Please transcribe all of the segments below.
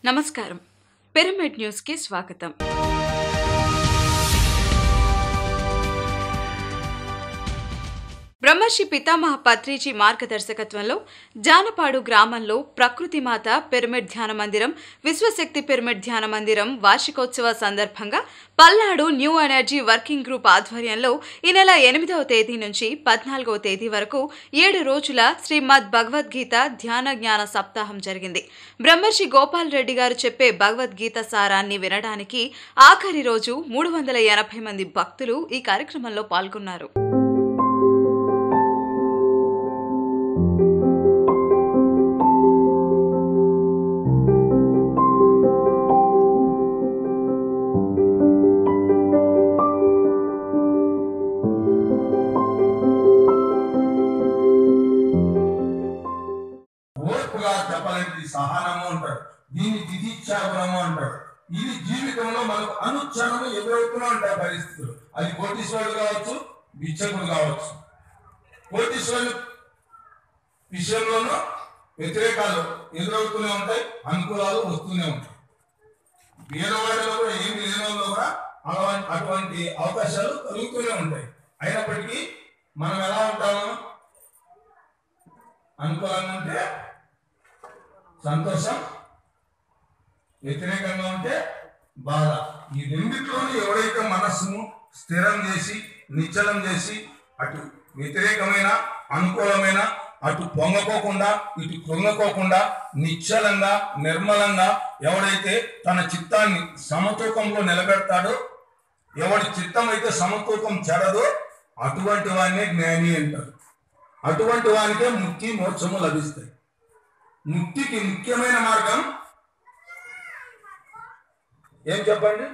నమస్కారం పిరమిడ్ న్యూస్కి స్వాగతం బ్రహ్మర్షి పితామహ పత్రిజీ మార్గదర్శకత్వంలో జానపాడు గ్రామంలో ప్రకృతి మాత పిరమిడ్ ధ్యాన మందిరం విశ్వశక్తి పిరమిడ్ ధ్యాన మందిరం వార్షికోత్సవ సందర్భంగా Palnadu new energy working group ఆధ్వర్యంలో ఈ నెల ఎనిమిదవ తేదీ నుంచి పద్నాలుగవ తేదీ వరకు ఏడు రోజుల శ్రీమద్ భగవద్గీత ధ్యాన జ్ఞాన సప్తాహం జరిగింది బ్రహ్మర్షి గోపాల్ రెడ్డి గారు చెప్పే భగవద్గీత సారాన్ని వినడానికి ఆఖరి రోజు మూడు వందల ఎనభై మంది భక్తులు ఈ కార్యక్రమంలో పాల్గొన్నారు ఓర్పుగా చెప్పాలంటే ఇది సహనము అంటాడు దీన్ని తిథిచ్చాగుణము అంటాడు ఇది జీవితంలో మనకు అనుక్షణము ఎదురవుతూనే ఉంటాయి పరిస్థితులు అది కోటీశ్వరుడు కావచ్చు బిచ్చకుడు కావచ్చు కోటీశ్వరుడు విషయంలోనూ వ్యతిరేకాలు ఎదురవుతూనే ఉంటాయి అనుకూలాలు వస్తూనే ఉంటాయి పేదవాడిలో కూడా ఏమి లేనిలో కూడా అలవా- అటువంటి అవకాశాలు కలుగుతూనే ఉంటాయి అయినప్పటికీ మనం ఎలా ఉంటాము అనుకూలంగా ఉంటే సంతోషం వ్యతిరేకంగా ఉంటే బాధ ఈ రెండిట్లోనూ ఎవడైతే మనస్సును స్థిరం చేసి నిశ్చలం చేసి అటు వ్యతిరేకమైన అనుకూలమైన అటు పొంగకోకుండా ఇటు కృంగకోకుండా నిశ్చలంగా నిర్మలంగా ఎవడైతే తన చిత్తాన్ని సమతూకంలో నిలబెడతాడో ఎవడి చిత్తం అయితే సమతూకం చెడదో అటువంటి వాడినే జ్ఞాని అంటారు అటువంటి వానికే ముక్తి మోక్షము లభిస్తాయి ముక్తికి ముఖ్యమైన మార్గం ఏం చెప్పండి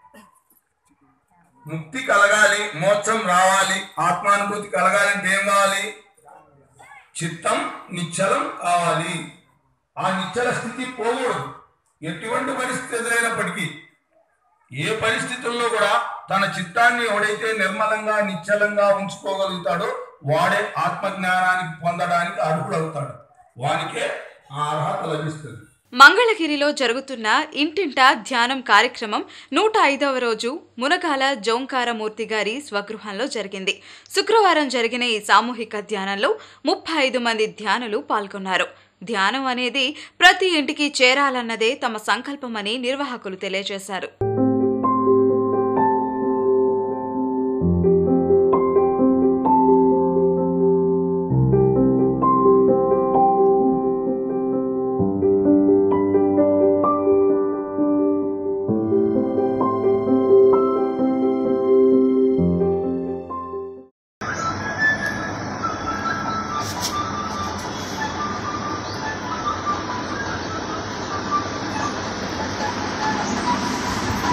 ముక్తి కలగాలి మోక్షం రావాలి ఆత్మానుభూతి కలగాలంటే ఏం కావాలి చిత్తం నిశ్చలం కావాలి ఆ నిశ్చల స్థితి పోకూడదు ఎటువంటి పరిస్థితి ఎదురైనప్పటికీ ఏ పరిస్థితుల్లో కూడా తన చిత్తాన్ని ఎవడైతే నిర్మలంగా నిశ్చలంగా ఉంచుకోగలుగుతాడో వాడే ఆత్మజ్ఞానానికి పొందడానికి అర్హుడవుతాడు వానికే ఆ అర్హత లభిస్తుంది మంగళగిరిలో జరుగుతున్న ఇంటింటా ధ్యానం కార్యక్రమం నూట ఐదవ రోజు మునగాల జోంకారమూర్తి గారి స్వగృహంలో జరిగింది శుక్రవారం జరిగిన ఈ సామూహిక ధ్యానంలో ముప్పై ఐదు మంది ధ్యానులు పాల్గొన్నారు ధ్యానం అనేది ప్రతి ఇంటికి చేరాలన్నదే తమ సంకల్పమని నిర్వాహకులు తెలియజేశారు శ్రీ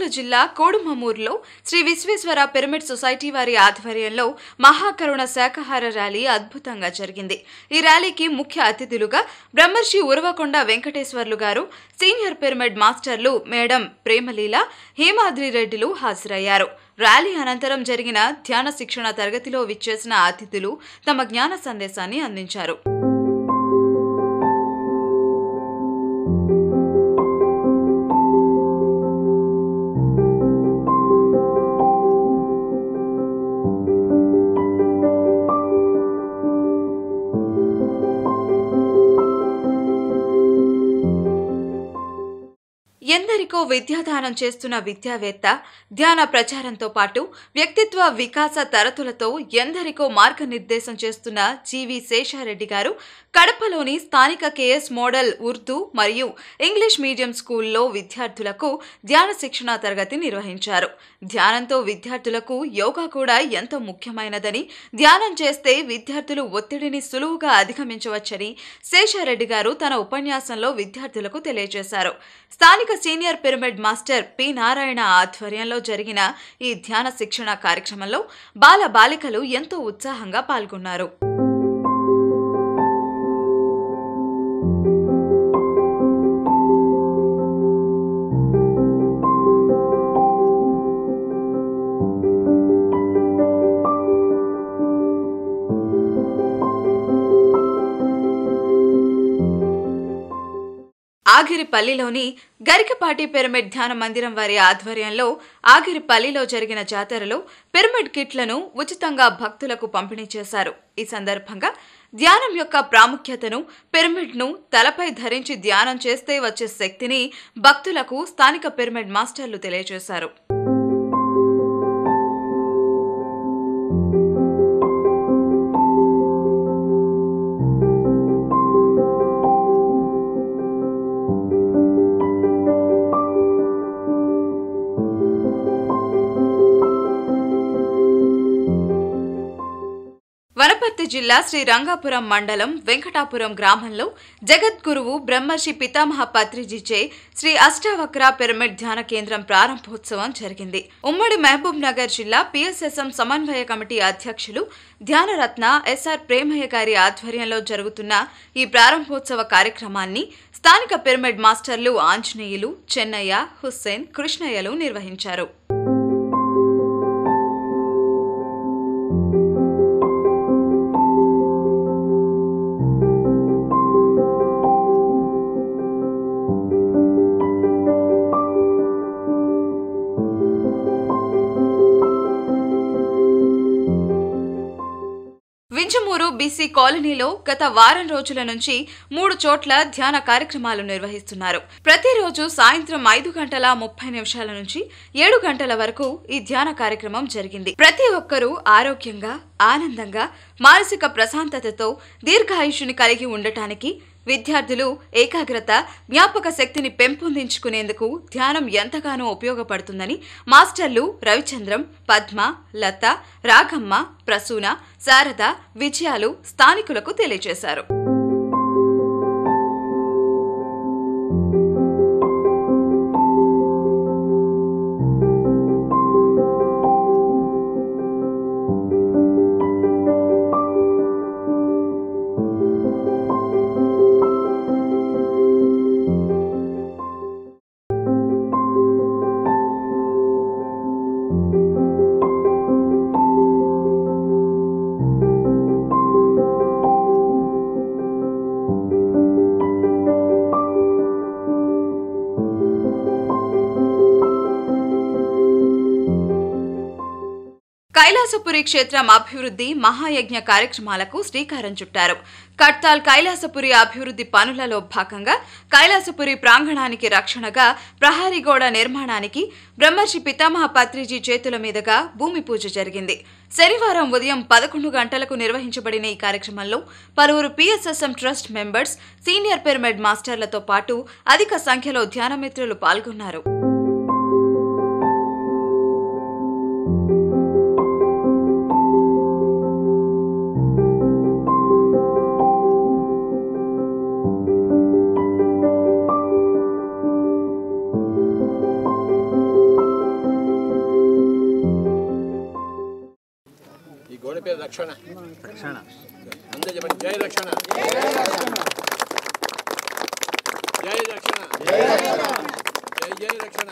కర్నూలు జిల్లా కోడుమమూరులో శ్రీ విశ్వేశ్వర పిరమిడ్ సొసైటీ వారి ఆధ్వర్యంలో మహాకరుణ శాకాహార ర్యాలీ అద్భుతంగా జరిగింది ఈ ర్యాలీకి ముఖ్య అతిథులుగా బ్రహ్మర్షి ఉరవకొండ వెంకటేశ్వర్లు గారు సీనియర్ పిరమిడ్ మాస్టర్లు మేడం ప్రేమలీల హేమాద్రి రెడ్డిలు హాజరయ్యారు ర్యాలీ అనంతరం జరిగిన ధ్యాన శిక్షణ తరగతిలో విచ్చేసిన అతిథులు తమ జ్ఞాన సందేశాన్ని అందించారు ఎందరికో విద్యాదానం చేస్తున్న విద్యావేత్త ధ్యాన ప్రచారంతో పాటు వ్యక్తిత్వ వికాస తరతులతో ఎందరికో మార్గనిర్దేశం చేస్తున్న జీవి శేషారెడ్డి గారు కడపలోని స్థానిక కేఎస్ మోడల్ ఉర్దూ మరియు ఇంగ్లీష్ మీడియం స్కూల్లో విద్యార్థులకు ధ్యాన శిక్షణ తరగతి నిర్వహించారు ధ్యానంతో విద్యార్థులకు యోగా కూడా ఎంతో ముఖ్యమైనదని ధ్యానం చేస్తే విద్యార్థులు ఒత్తిడిని సులువుగా అధిగమించవచ్చని శేషారెడ్డి గారు తన ఉపన్యాసంలో విద్యార్థులకు తెలియజేశారు స్థానిక senior pyramid master P Narayana ఆధ్వర్యంలో జరిగిన ఈ ధ్యాన శిక్షణ కార్యక్రమంలో బాల బాలికలు ఎంతో ఉత్సాహంగా పాల్గొన్నారు ఆగిరిపల్లిలోని గరికపాటి పిరమిడ్ ధ్యాన మందిరం వారి ఆధ్వర్యంలో ఆగిరిపల్లిలో జరిగిన జాతరలో పిరమిడ్ కిట్లను ఉచితంగా భక్తులకు పంపిణీ చేశారు ఈ సందర్భంగా ధ్యానం యొక్క ప్రాముఖ్యతను పిరమిడ్ను తలపై ధరించి ధ్యానం చేస్తే వచ్చే శక్తిని భక్తులకు స్థానిక పిరమిడ్ మాస్టర్లు తెలియజేశారు వనపర్తి జిల్లా శ్రీ రంగాపురం మండలం వెంకటాపురం గ్రామంలో జగద్గురువు బ్రహ్మర్షి పితామహ పత్రిజీచే శ్రీ అష్టావక్ర పిరమిడ్ ధ్యాన కేంద్రం ప్రారంభోత్సవం జరిగింది ఉమ్మడి మహబూబ్ నగర్ జిల్లా పిఎస్ఎస్ఎం సమన్వయ కమిటీ అధ్యక్షులు ధ్యానరత్న ఎస్ఆర్ ప్రేమయ్య గారి ఆధ్వర్యంలో జరుగుతున్న ఈ ప్రారంభోత్సవ కార్యక్రమాన్ని స్థానిక పిరమిడ్ మాస్టర్లు ఆంజనేయులు చెన్నయ్య హుస్సేన్ కృష్ణయ్యలు నిర్వహించారు వింజమూరు బీసీ కాలనీలో గత వారం రోజుల నుంచి మూడు చోట్ల ధ్యాన కార్యక్రమాలు నిర్వహిస్తున్నారు ప్రతిరోజు సాయంత్రం ఐదు గంటల ముప్పై నిమిషాల నుంచి ఏడు గంటల వరకు ఈ ధ్యాన కార్యక్రమం జరిగింది ప్రతి ఒక్కరూ ఆరోగ్యంగా ఆనందంగా మానసిక ప్రశాంతతతో దీర్ఘాయుషుని కలిగి ఉండటానికి విద్యార్థులు ఏకాగ్రత జ్ఞాపక శక్తిని పెంపొందించుకునేందుకు ధ్యానం ఎంతగానో ఉపయోగపడుతుందని మాస్టర్లు రవిచంద్రం పద్మ లత రాఘమ్మ ప్రసూన శారద విజయాలు స్థానికులకు తెలియజేశారు కైలాసపురి క్షేత్రం అభివృద్ధి మహాయజ్ఞ కార్యక్రమాలకు శ్రీకారం చుట్టారు కట్తాల్ కైలాసపురి అభివృద్ధి పనులలో భాగంగా కైలాసపురి ప్రాంగణానికి రక్షణగా ప్రహారీ గోడ నిర్మాణానికి బ్రహ్మర్షి పితామహ పత్రిజీ చేతుల మీదుగా భూమి పూజ జరిగింది శనివారం ఉదయం పదకొండు గంటలకు నిర్వహించబడిన ఈ కార్యక్రమంలో పలువురు PSSM trust members senior pyramid మాస్టర్లతో పాటు అధిక సంఖ్యలో ధ్యానమిత్రులు పాల్గొన్నారు ఈ గోడ పేరు రక్షణ రక్షణ అందరూ చెప్పండి జై రక్షణ జై రక్షణ జై జై రక్షణ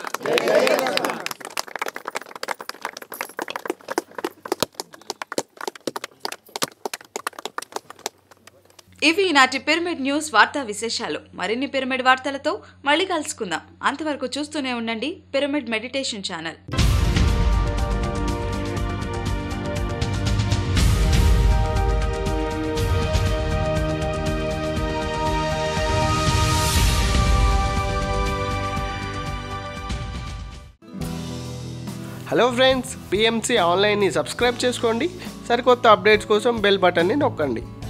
ఇవి ఈనాటి పిరమిడ్ న్యూస్ వార్తా విశేషాలు మరిన్ని పిరమిడ్ వార్తలతో మళ్ళీ కలుసుకుందాం అంతవరకు చూస్తూనే ఉండండి pyramid meditation channel hello friends PMC ఆన్లైన్ని సబ్స్క్రైబ్ చేసుకోండి సరికొత్త అప్డేట్స్ కోసం బెల్ బటన్ని నొక్కండి